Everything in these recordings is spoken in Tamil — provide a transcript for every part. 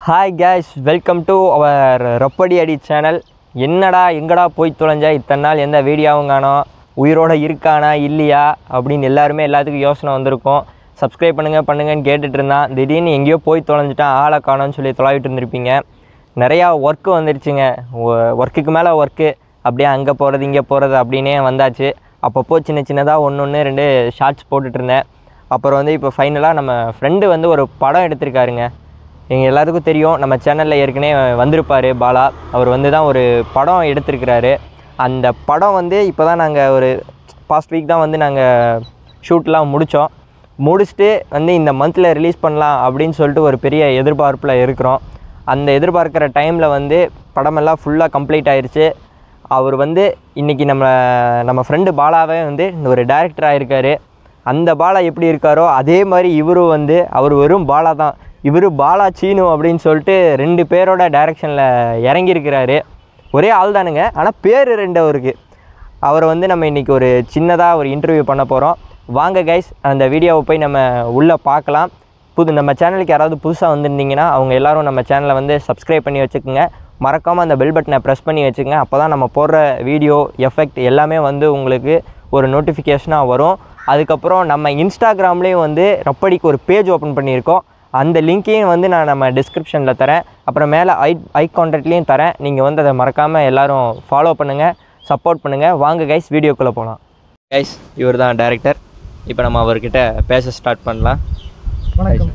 hi guys welcome to our ரொப்படி அடி சேனல் என்னடா எங்கடா போய் தொலைஞ்ச இத்தனை நாள் எந்த வீடியோவும் காணோம் உயிரோட இருக்கானா இல்லையா அப்படின்னு எல்லாருமே எல்லாத்துக்கும் யோசனை வந்திருக்கும் சப்ஸ்கிரைப் பண்ணுங்கள் பண்ணுங்கன்னு கேட்டுட்டு இருந்தான் திடீர்னு எங்கேயோ போய் தொலைஞ்சிட்டான் ஆளை காணோன்னு சொல்லி தொலைவிட்டு இருந்திருப்பீங்க நிறையா ஒர்க்கு வந்துருச்சுங்க ஒர்க்குக்கு மேலே ஒர்க்கு அப்படியே அங்கே போகிறது இங்கே போகிறது அப்படின்னே வந்தாச்சு அப்பப்போ சின்ன சின்னதாக ஒன்று ஒன்று ரெண்டு ஷார்ட்ஸ் போட்டுட்டு இருந்தேன் அப்புறம் வந்து இப்போ ஃபைனலாக நம்ம ஃப்ரெண்டு வந்து ஒரு படம் எடுத்திருக்காருங்க எங்கள் எல்லாத்துக்கும் தெரியும் நம்ம சேனலில் ஏற்கனவே வந்திருப்பார் பாலா அவர் வந்து தான் ஒரு படம் எடுத்திருக்கிறாரு அந்த படம் வந்து இப்போ தான் நாங்கள் ஒரு பாஸ்ட் வீக் தான் வந்து நாங்கள் ஷூட்லாம் முடித்தோம் முடிச்சுட்டு வந்து இந்த மந்தில் ரிலீஸ் பண்ணலாம் அப்படின்னு சொல்லிட்டு ஒரு பெரிய எதிர்பார்ப்பில் இருக்கிறோம் அந்த எதிர்பார்க்குற டைமில் வந்து படமெல்லாம் ஃபுல்லாக கம்ப்ளீட் ஆயிருச்சு அவர் வந்து இன்றைக்கி நம்ம நம்ம ஃப்ரெண்டு பாலாவே வந்து இந்த ஒரு டேரக்டராக இருக்கார் அந்த பாலா எப்படி இருக்காரோ அதே மாதிரி இவரும் வந்து அவர் வெறும் பாலா தான் இவர் பாலா சீனு அப்படின்னு சொல்லிட்டு ரெண்டு பேரோட டைரக்ஷனில் இறங்கியிருக்கிறாரு ஒரே ஆள் தானுங்க ஆனால் பேர் ரெண்டு அவருக்கு அவரை வந்து நம்ம இன்றைக்கி ஒரு சின்னதாக ஒரு இன்டர்வியூ பண்ண போகிறோம் வாங்க கைஸ் அந்த வீடியோவை போய் நம்ம உள்ளே பார்க்கலாம் புது நம்ம சேனலுக்கு யாராவது புதுசாக வந்திருந்தீங்கன்னா அவங்க எல்லாரும் நம்ம சேனலை வந்து சப்ஸ்கிரைப் பண்ணி வச்சுக்கோங்க மறக்காமல் அந்த பெல் பட்டனை ப்ரெஸ் பண்ணி வச்சுக்கோங்க அப்போ தான் நம்ம போடுற வீடியோ எஃபெக்ட் எல்லாமே வந்து உங்களுக்கு ஒரு நோட்டிஃபிகேஷனாக வரும் அதுக்கப்புறம் நம்ம இன்ஸ்டாகிராம்லேயும் வந்து ரப்படிக்கு ஒரு பேஜ் ஓப்பன் பண்ணியிருக்கோம் அந்த லிங்க்கையும் வந்து நான் நம்ம டிஸ்கிரிப்ஷனில் தரேன் அப்புறம் மேலே ஐ ஐ கான்டாக்ட்லேயும் தரேன் நீங்கள் வந்து அதை மறக்காமல் எல்லாரும் ஃபாலோ பண்ணுங்கள் சப்போர்ட் பண்ணுங்கள் வாங்க கைஸ் வீடியோக்குள்ளே போகலாம் கைஸ் இவர் தான் டேரக்டர் இப்போ நம்ம அவர்கிட்ட பேச ஸ்டார்ட் பண்ணலாம் வணக்கம்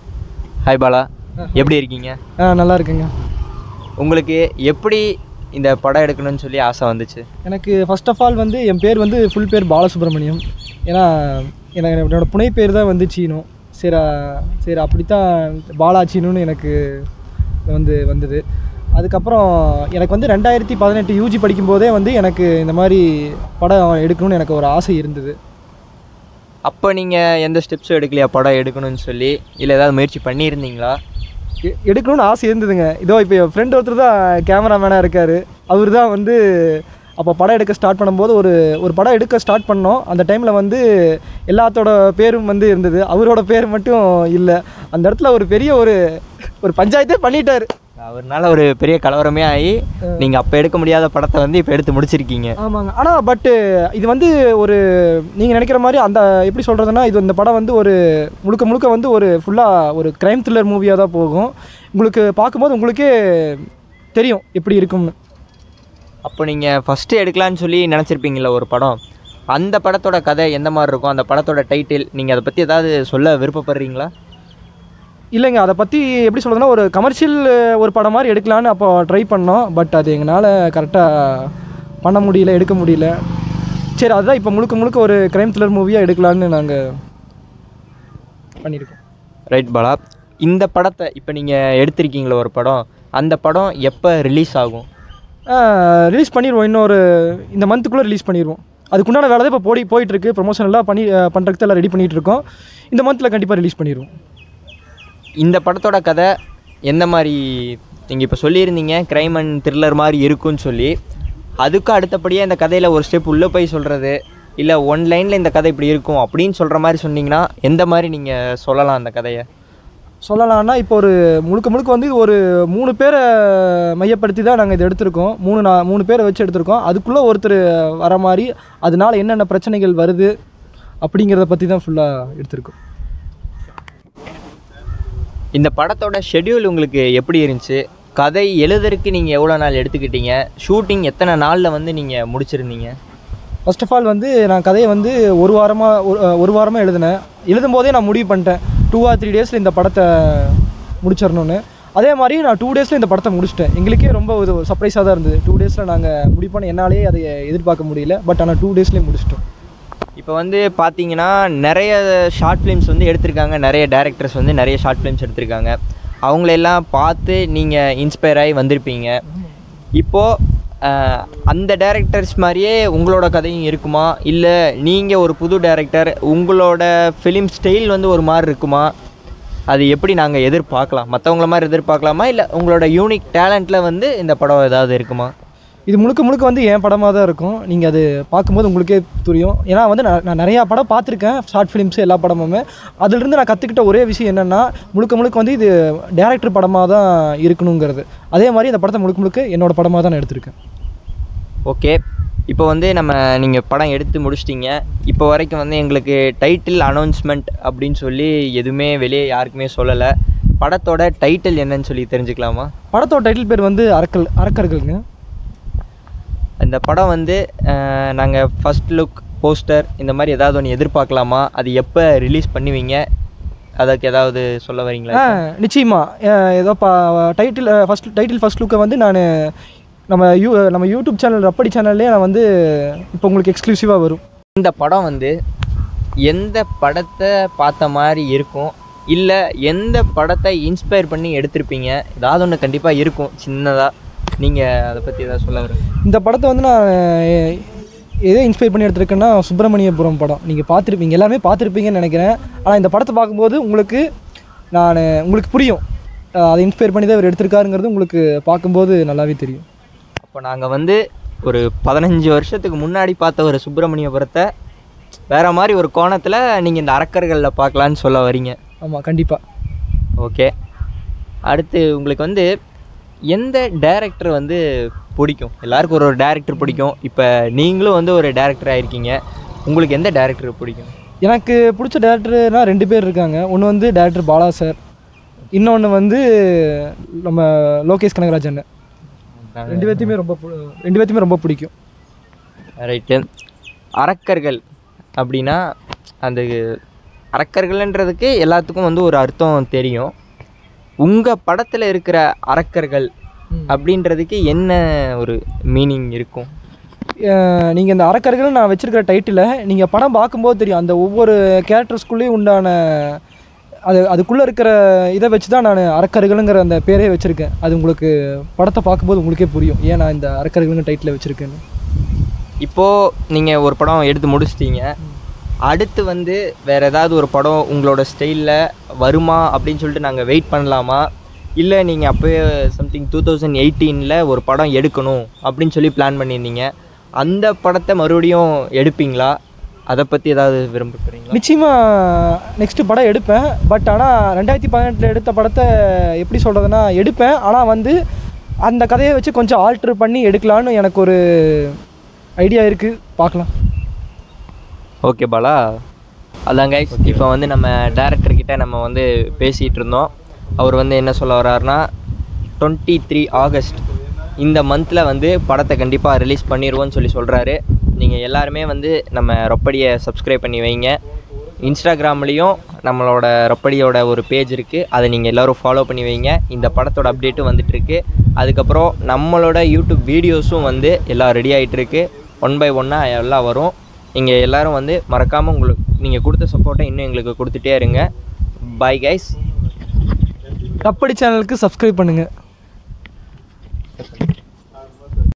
ஹாய் பாலா எப்படி இருக்கீங்க ஆ நல்லா இருக்குங்க உங்களுக்கு எப்படி இந்த படம் எடுக்கணும்னு சொல்லி ஆசை வந்துச்சு எனக்கு ஃபர்ஸ்ட் ஆஃப் ஆல் வந்து என் பேர் வந்து ஃபுல் பேர் பாலசுப்ரமணியம் ஏன்னா எனக்கு என்னோட புனை பேர் தான் வந்து சீனு சரி ஆ, சரி அப்படித்தான் பாலா சீனுன்னு எனக்கு வந்து வந்தது அதுக்கப்புறம் எனக்கு வந்து ரெண்டாயிரத்தி பதினெட்டு யூஜி படிக்கும்போதே வந்து எனக்கு இந்த மாதிரி படம் எடுக்கணும்னு எனக்கு ஒரு ஆசை இருந்தது அப்போ நீங்கள் எந்த ஸ்டெப்ஸும் எடுக்கலையா படம் எடுக்கணும்னு சொல்லி இல்லை ஏதாவது முயற்சி பண்ணியிருந்தீங்களா எ- எடுக்கணும்னு ஆசை இருந்ததுங்க இதோ இப்போ என் ஃப்ரெண்ட் ஒருத்தர் தான் கேமராமேனாக இருக்கார் அவர் தான் வந்து அப்போ படம் எடுக்க ஸ்டார்ட் பண்ணும்போது ஒரு ஒரு படம் எடுக்க ஸ்டார்ட் பண்ணோம் அந்த டைமில் வந்து எல்லாத்தோட பேரும் வந்து இருந்தது அவரோட பேர் மட்டும் இல்லை அந்த இடத்துல ஒரு பெரிய ஒரு ஒரு பஞ்சாயத்தே பண்ணிட்டாரு அவர்னால ஒரு பெரிய கலவரமே ஆகி நீங்கள் அப்போ எடுக்க முடியாத படத்தை வந்து இப்போ எடுத்து முடிச்சிருக்கீங்க ஆமாங்க ஆனால் பட்டு இது வந்து ஒரு நீங்கள் நினைக்கிற மாதிரி அந்த எப்படி சொல்கிறதுனா இது இந்த படம் வந்து ஒரு முழுக்க முழுக்க வந்து ஒரு ஃபுல்லாக ஒரு க்ரைம் த்ரில்லர் மூவியாக தான் போகும் உங்களுக்கு பார்க்கும்போது உங்களுக்கே தெரியும் எப்படி இருக்கும்னு அப்போ நீங்கள் ஃபஸ்ட்டு எடுக்கலான்னு சொல்லி நினச்சிருப்பீங்களா ஒரு படம் அந்த படத்தோட கதை எந்த மாதிரி இருக்கும் அந்த படத்தோட டைட்டில் நீங்கள் அதை பற்றி ஏதாவது சொல்ல விருப்பப்படுறீங்களா இல்லைங்க அதை பற்றி எப்படி சொல்கிறதுனா ஒரு கமர்ஷியல் ஒரு படம் மாதிரி எடுக்கலான்னு அப்போ ட்ரை பண்ணோம் பட் அது எங்களால் கரெக்டாக பண்ண முடியல எடுக்க முடியல சரி அதுதான் இப்போ முழுக்க முழுக்க ஒரு க்ரைம் த்ரில்லர் மூவியாக எடுக்கலான்னு நாங்கள் பண்ணியிருக்கோம் ரைட் பாலா இந்த படத்தை இப்போ நீங்கள் எடுத்திருக்கீங்களா ஒரு படம் அந்த படம் எப்போ ரிலீஸ் ஆகும் ரிலீஸ் பண்ணிடுவோம் இன்னொரு இந்த மந்த்துக்குள்ளே ரிலீஸ் பண்ணிடுவோம் அதுக்குண்டான வேலை தான் இப்போ போடி போயிட்டுருக்கு ப்ரொமோஷன் எல்லாம் பண்ணி பண்ணுறதுக்கு எல்லாம் ரெடி பண்ணிகிட்டு இருக்கோம் இந்த மந்தில் கண்டிப்பாக ரிலீஸ் பண்ணிடுவோம் இந்த படத்தோட கதை எந்த மாதிரி நீங்கள் இப்போ சொல்லியிருந்தீங்க க்ரைம் அண்ட் த்ரில்லர் மாதிரி இருக்குன்னு சொல்லி அதுக்கு அடுத்தபடியாக இந்த கதையில் ஒரு ஸ்டெப் உள்ளே போய் சொல்கிறது இல்லை ஒன் லைனில் இந்த கதை இப்படி இருக்கும் அப்படின்னு சொல்கிற மாதிரி சொன்னீங்கன்னா எந்த மாதிரி நீங்கள் சொல்லலாம் அந்த கதையை சொல்லலாம்னா இப்போ ஒரு முழுக்க முழுக்க வந்து ஒரு மூணு பேரை மையப்படுத்தி தான் நாங்கள் இதை எடுத்திருக்கோம் மூணு நா மூணு பேரை வச்சு எடுத்திருக்கோம் அதுக்குள்ளே ஒருத்தர் வர மாதிரி அதனால என்னென்ன பிரச்சனைகள் வருது அப்படிங்கிறத பற்றி தான் ஃபுல்லாக எடுத்திருக்கோம் இந்த படத்தோட ஷெட்யூல் உங்களுக்கு எப்படி இருந்துச்சு கதை எழுதுறதுக்கு நீங்கள் எவ்வளோ நாள் எடுத்துக்கிட்டீங்க ஷூட்டிங் எத்தனை நாளில் வந்து நீங்கள் முடிச்சிருந்தீங்க ஃபர்ஸ்ட் ஆஃப் ஆல் வந்து நான் கதையை வந்து ஒரு வாரமாக ஒரு ஒரு வாரமாக எழுதினேன் எழுதும்போதே நான் முடிவு பண்ணிட்டேன் டூ ஆர் த்ரீ டேஸில் இந்த படத்தை முடிச்சிடணும்னு அதே மாதிரி நான் டூ டேஸில் இந்த படத்தை முடிச்சிட்டேன் எங்களுக்கே ரொம்ப ஒரு சர்ப்ரைஸாக தான் இருந்தது டூ டேஸில் நாங்கள் முடிப்போன்னு என்னாலேயே அதை எதிர்பார்க்க முடியல பட் ஆனால் டூ டேஸ்லேயே முடிச்சிட்டோம் இப்போ வந்து பார்த்தீங்கன்னா நிறைய ஷார்ட் ஃபிலிம்ஸ் வந்து எடுத்திருக்காங்க நிறைய டேரக்டர்ஸ் வந்து நிறைய ஷார்ட் ஃபிலிம்ஸ் எடுத்திருக்காங்க அவங்களெல்லாம் பார்த்து நீங்கள் இன்ஸ்பயர் ஆகி வந்திருப்பீங்க இப்போது அந்த டேரக்டர்ஸ் மாதிரியே உங்களோட கதையும் இருக்குமா இல்லை நீங்கள் ஒரு புது டேரக்டர் உங்களோட ஃபிலிம் ஸ்டைல் வந்து ஒரு மாதிரி இருக்குமா அது எப்படி நாங்கள் எதிர்பார்க்கலாம் மற்றவங்கள மாதிரி எதிர்பார்க்கலாமா இல்லை உங்களோட யூனிக் டேலண்ட்டில் வந்து இந்த படம் ஏதாவது இருக்குமா இது முழுக்க முழுக்க வந்து என் படமாக தான் இருக்கும் நீங்கள் அது பார்க்கும்போது உங்களுக்கே புரியும் ஏன்னா வந்து நான் நான் நிறையா படம் பார்த்துருக்கேன் ஷார்ட் ஃபிலிம்ஸ் எல்லா படமுமே அதிலிருந்து நான் கற்றுக்கிட்ட ஒரே விஷயம் என்னென்னா முழுக்க முழுக்க வந்து இது டேரக்டர் படமாக தான் இருக்கணுங்கிறது அதே மாதிரி இந்த படத்தை முழுக்க முழுக்க என்னோட படமாக தான் நான் எடுத்திருக்கேன் ஓகே இப்போ வந்து நம்ம நீங்கள் படம் எடுத்து முடிச்சிட்டிங்க இப்போ வரைக்கும் வந்து எங்களுக்கு டைட்டில் அனௌன்ஸ்மெண்ட் அப்படின்னு சொல்லி எதுவுமே வெளியே யாருக்குமே சொல்லலை படத்தோட டைட்டில் என்னன்னு சொல்லி தெரிஞ்சுக்கலாமா படத்தோட டைட்டில் பேர் வந்து அரக்கல் அரக்கர்களுங்க இந்த படம் வந்து நாங்கள் ஃபஸ்ட் லுக் போஸ்டர் இந்த மாதிரி ஏதாவது ஒன்று எதிர்பார்க்கலாமா அது எப்போ ரிலீஸ் பண்ணுவீங்க அதுக்கு ஏதாவது சொல்ல வரீங்களா ஆ நிச்சயமா அஹ் ஏதோ பா டைட்டில் ஃபஸ்ட் டைட்டில் ஃபஸ்ட் லுக்கை வந்து நான் நம்ம யூ நம்ம யூடியூப் சேனல் ரப்படி சேனல்லே நான் வந்து இப்போ உங்களுக்கு எக்ஸ்க்ளூசிவாக வரும் இந்த படம் வந்து எந்த படத்தை பார்த்த மாதிரி இருக்கும் இல்லை எந்த படத்தை இன்ஸ்பயர் பண்ணி எடுத்திருப்பீங்க ஏதாவது ஒன்று கண்டிப்பாக இருக்கும் சின்னதாக நீங்கள் அதை பற்றி ஏதாவது சொல்ல வரீங்க இந்த படத்தை வந்து நான் அஹ், எதை இன்ஸ்பயர் பண்ணி எடுத்திருக்கேன்னா சுப்பிரமணியபுரம் படம் நீங்கள் பார்த்துருப்பீங்க எல்லாருமே பார்த்துருப்பீங்கன்னு நினைக்கிறேன் ஆனால் இந்த படத்தை பார்க்கும்போது உங்களுக்கு நான் உங்களுக்கு புரியும் அஹ், அதை இன்ஸ்பயர் பண்ணி தான் இவர் எடுத்திருக்காருங்கிறது உங்களுக்கு பார்க்கும்போது நல்லாவே தெரியும் அப்போ நாங்கள் வந்து ஒரு பதினஞ்சு வருஷத்துக்கு முன்னாடி பார்த்த ஒரு சுப்பிரமணியபுரத்தை வேற மாதிரி ஒரு கோணத்தில் நீங்கள் இந்த அரக்கர்களில் பார்க்கலான்னு சொல்ல வரீங்க ஆமாம் கண்டிப்பாக ஓகே அடுத்து உங்களுக்கு வந்து எந்த டைரக்டர் வந்து பிடிக்கும் எல்லாருக்கும் ஒரு ஒரு டேரக்டர் பிடிக்கும் இப்போ நீங்களும் வந்து ஒரு டேரக்டர் ஆயிருக்கீங்க உங்களுக்கு எந்த டேரக்டர் பிடிக்கும் எனக்கு பிடிச்ச டேரக்டர்னா ரெண்டு பேர் இருக்காங்க ஒன்று வந்து டேரக்டர் பாலா சார் இன்னொன்று வந்து நம்ம லோகேஷ் கனகராஜ் அண்ணன் ரெண்டு பேர்த்தையுமே ரொம்ப பு- ரெண்டு பேர்த்தையுமே ரொம்ப பிடிக்கும் ரைட்டு அரக்கர்கள் அப்படின்னா அந்த அரக்கர்கள்ன்றதுக்கு எல்லாத்துக்கும் வந்து ஒரு அர்த்தம் தெரியும் உங்கள் படத்தில் இருக்கிற அரக்கர்கள் அப்படின்றதுக்கு என்ன ஒரு மீனிங் இருக்கும் நீங்கள் இந்த அரக்கர்கள் நான் வச்சிருக்கிற டைட்டிலை நீங்கள் படம் பார்க்கும்போது தெரியும் அந்த ஒவ்வொரு கேரக்டர்ஸ்குள்ளேயும் உண்டான அது அதுக்குள்ளே இருக்கிற இதை வச்சு தான் நான் அரக்கர்களுங்கிற அந்த பேரே வச்சுருக்கேன் அது உங்களுக்கு படத்தை பார்க்கும்போது உங்களுக்கே புரியும் ஏன் நான் இந்த அரக்கர்களுங்கிற டைட்டில் வச்சுருக்கேன்னு இப்போது நீங்கள் ஒரு படம் எடுத்து முடிச்சிட்டீங்க அடுத்து வந்து வேறு ஏதாவது ஒரு படம் உங்களோட ஸ்டைலில் வருமா அப்படின்னு சொல்லிட்டு நாங்கள் வெயிட் பண்ணலாமா இல்லை நீங்கள் அப்போயே சம்திங் டூ தௌசண்ட் எயிட்டீனில் ஒரு படம் எடுக்கணும் அப்படின்னு சொல்லி பிளான் பண்ணியிருந்தீங்க அந்த படத்தை மறுபடியும் எடுப்பீங்களா அதை பற்றி ஏதாவது விரும்புகிறீங்களா நிச்சயமாக நெக்ஸ்ட்டு படம் எடுப்பேன் பட் ஆனால் ரெண்டாயிரத்தி பதினெட்டில் எடுத்த படத்தை எப்படி சொல்கிறதுனா எடுப்பேன் ஆனால் வந்து அந்த கதையை வச்சு கொஞ்சம் ஆல்ட்ரு பண்ணி எடுக்கலான்னு எனக்கு ஒரு ஐடியா இருக்குது பார்க்கலாம் ஓகே பாலா அதான் கைஸ் இப்போ வந்து நம்ம டேரக்டர் கிட்ட நம்ம வந்து பேசிகிட்டு இருந்தோம் அவர் வந்து என்ன சொல்ல வர்றாருன்னா டுவெண்ட்டி த்ரீ ஆகஸ்ட் இந்த மந்தில் வந்து படத்தை கண்டிப்பாக ரிலீஸ் பண்ணிடுவோன்னு சொல்லி சொல்கிறாரு நீங்கள் எல்லாருமே வந்து நம்ம ரொப்படியை சப்ஸ்கிரைப் பண்ணி வைங்க இன்ஸ்டாகிராம்லேயும் நம்மளோட ரொப்படியோட ஒரு பேஜ் இருக்குது அதை நீங்கள் எல்லோரும் ஃபாலோ பண்ணி வைங்க இந்த படத்தோட அப்டேட்டும் வந்துட்டுருக்கு அதுக்கப்புறம் நம்மளோட யூடியூப் வீடியோஸும் வந்து எல்லாம் ரெடி ஆகிட்டுருக்கு ஒன் பை ஒன்னாக எல்லாம் வரும் நீங்கள் எல்லாரும் வந்து மறக்காமல் உங்களுக்கு நீங்கள் கொடுத்த சப்போர்ட்டை இன்னும் எங்களுக்கு கொடுத்துட்டே இருங்க பாய் கைஸ் கப்படி சேனலுக்கு சப்ஸ்கிரைப் பண்ணுங்கள்